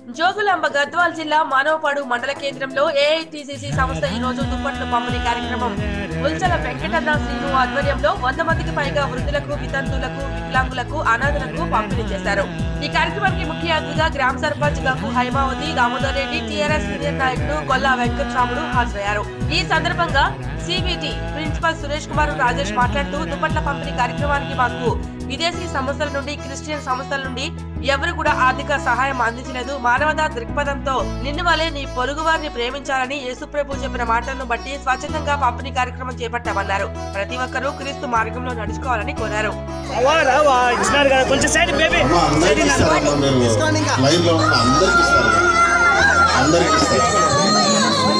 జోగులాంబ గద్వాల్ జిల్లా మానవపాడు మండల కేంద్రంలో ఏఐటిసిసి సంస్థ ఈ రోజు దుప్పట్లు పంపిణీ కార్యక్రమం ఉల్చల వెంకటన్న శ్రీను ఆధ్వర్యంలో వంద మందికి పైగా వృద్ధులకు వితంతులకు వికలాంగులకు అనాథులకు పంపిణీ చేశారు ఈ కార్యక్రమానికి ముఖ్య అతిథిగా గ్రామ సర్పంచ్ గంగు హైమావతి దామోదర్ రెడ్డి టీఆర్ఎస్ సీనియర్ నాయకుడు గొల్లా వెంకటరాముడు హాజరయ్యారు ఈ సందర్భంగా సిబిటి ప్రిన్సిపల్ సురేష్ కుమార్ రాజేష్ మాట్లాడుతూ దుప్పట్ల పంపిణీ కార్యక్రమానికి మాకు విదేశీ సంస్థల నుండి క్రిస్టియన్ సంస్థల నుండి ఎవరు కూడా ఆర్థిక సహాయం అందించలేదు మానవతా దృక్పథంతో నిన్ను వలె నీ పొరుగు వారిని ప్రేమించాలని యేసుప్రభు చెప్పిన మాటలను బట్టి స్వచ్ఛందంగా పంపిణీ కార్యక్రమం చేపట్టామన్నారు ప్రతి ఒక్కరూ క్రీస్తు మార్గంలో నడుచుకోవాలని కోరారు అవార్డా వా ఇచ్చినారు కదా కొంచెం సైడ్ బేబీ అమ్మా, అందరికి ఇస్తారమ్మా మీరు లైన్ లో ఉన్న అందరికి ఇస్తారు అందరికి ఇస్తారు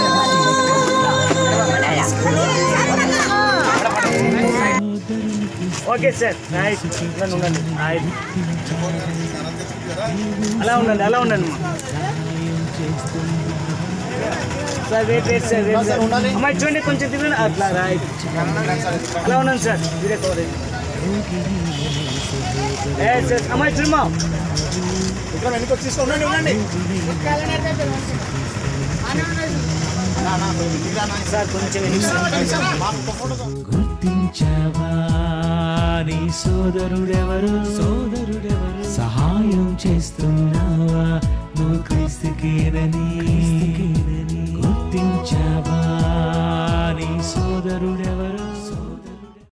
ఓకే సార్ రైట్ ఉండండి ఉండండి రైట్ అలా ఉండండి అలా ఉండండి అమ్మా sir wait wait sir wait sir అమ్మాయి చూడండి కొంచెం తిరగండి అట్లా రైట్ అలా ఉండండి సార్ వీడియో కవరేజ్ ఏ సార్ అమ్మాయి చూడమ్మా ఇక్కడ వెనక తీసుకో ఉండండి ఉండండి సార్ కొంచెం గుర్తించవా నీ సోదరుడెవరు సోదరుడెవరు సహాయం చేస్తున్నావా నువ్వు క్రీస్తుకేనని